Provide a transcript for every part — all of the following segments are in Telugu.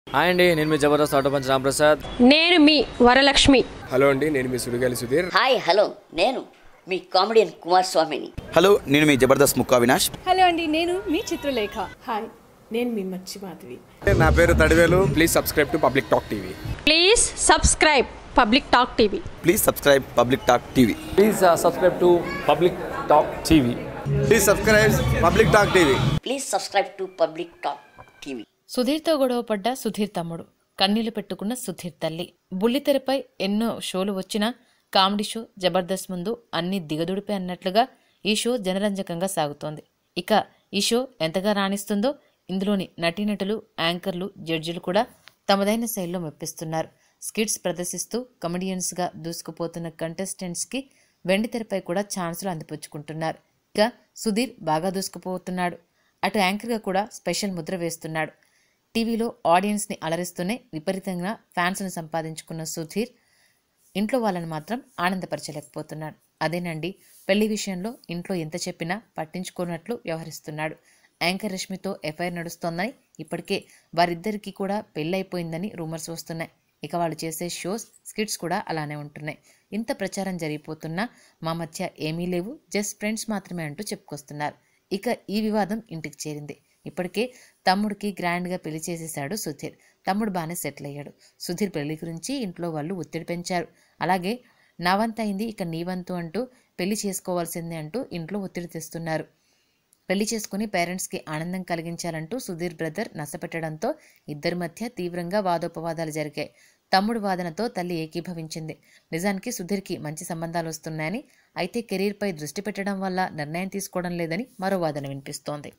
హాయ్ అండి నేను మీ జబర్దస్త్ ఆటో పంచ్ రాంప్రసాద్ నేను మీ వరలక్ష్మి హలో అండి నేను మీ సుడిగాలి సుధీర్ హాయ్ హలో నేను మీ కామెడియన్ కుమార్ స్వామిని హలో నేను మీ జబర్దస్త్ ముక్కా వినాష్ హలో అండి నేను మీ చిత్రలేఖ హాయ్ నేను మీ మచ్చి మాధవి నా పేరు Thadivelu please subscribe to Public Talk TV please subscribe Public Talk TV please subscribe Public Talk TV please subscribe to Public Talk TV please subscribe Public Talk TV please subscribe to Public Talk TV సుధీర్తో గొడవపడ్డ సుధీర్ తమ్ముడు కన్నీళ్లు పెట్టుకున్న సుధీర్ తల్లి బుల్లితెరపై ఎన్నో షోలు వచ్చినా కామెడీ షో జబర్దస్త్ ముందు అన్ని దిగదుడిపే అన్నట్లుగా ఈ షో జనరంజకంగా సాగుతోంది ఇక ఈ షో ఎంతగా రాణిస్తుందో ఇందులోని నటీనటులు యాంకర్లు జడ్జిలు కూడా తమదైన శైలిలో మెప్పిస్తున్నారు స్కిట్స్ ప్రదర్శిస్తూ కమెడియన్స్గా దూసుకుపోతున్న కంటెస్టెంట్స్కి వెండితెరపై కూడా ఛాన్సులు అందిపుచ్చుకుంటున్నారు ఇక సుధీర్ బాగా దూసుకుపోతున్నాడు అటు యాంకర్గా కూడా స్పెషల్ ముద్ర వేస్తున్నాడు టీవీలో ఆడియన్స్ని అలరిస్తూనే విపరీతంగా ఫ్యాన్స్ను సంపాదించుకున్న సుధీర్ ఇంట్లో వాళ్ళని మాత్రం ఆనందపరచలేకపోతున్నాడు అదేనండి పెళ్లి విషయంలో ఇంట్లో ఎంత చెప్పినా పట్టించుకోనట్లు వ్యవహరిస్తున్నాడు యాంకర్ రష్మితో ఎఫ్ఐఆర్ నడుస్తోందని ఇప్పటికే వారిద్దరికీ కూడా పెళ్ళైపోయిందని రూమర్స్ వస్తున్నాయి ఇక వాళ్ళు చేసే షోస్ స్కిట్స్ కూడా అలానే ఉంటున్నాయి ఇంత ప్రచారం జరిగిపోతున్నా మా మధ్య ఏమీ లేవు జస్ట్ ఫ్రెండ్స్ మాత్రమే అంటూ చెప్పుకొస్తున్నారు ఇక ఈ వివాదం ఇంటికి చేరింది ఇప్పటికే తమ్ముడికి గ్రాండ్గా పెళ్లి చేసేశాడు సుధీర్ తమ్ముడు బాగానే సెటిల్ అయ్యాడు సుధీర్ పెళ్లి గురించి ఇంట్లో వాళ్ళు ఒత్తిడి పెంచారు అలాగే నా వంతు అయింది ఇక నీ వంతు అంటూ పెళ్లి చేసుకోవాల్సిందే అంటూ ఇంట్లో ఒత్తిడి తెస్తున్నారు పెళ్లి చేసుకుని పేరెంట్స్కి ఆనందం కలిగించాలంటూ సుధీర్ బ్రదర్ నష్టపెట్టడంతో ఇద్దరి మధ్య తీవ్రంగా వాదోపవాదాలు జరిగాయి తమ్ముడు వాదనతో తల్లి ఏకీభవించింది నిజానికి సుధీర్కి మంచి సంబంధాలు వస్తున్నాయని అయితే కెరీర్పై దృష్టి పెట్టడం వల్ల నిర్ణయం తీసుకోవడం లేదని మరో వాదన వినిపిస్తోంది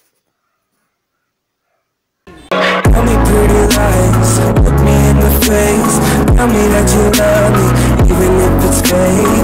Tell me pretty lies, look me in the face. Tell me that you love me, even if it's fake.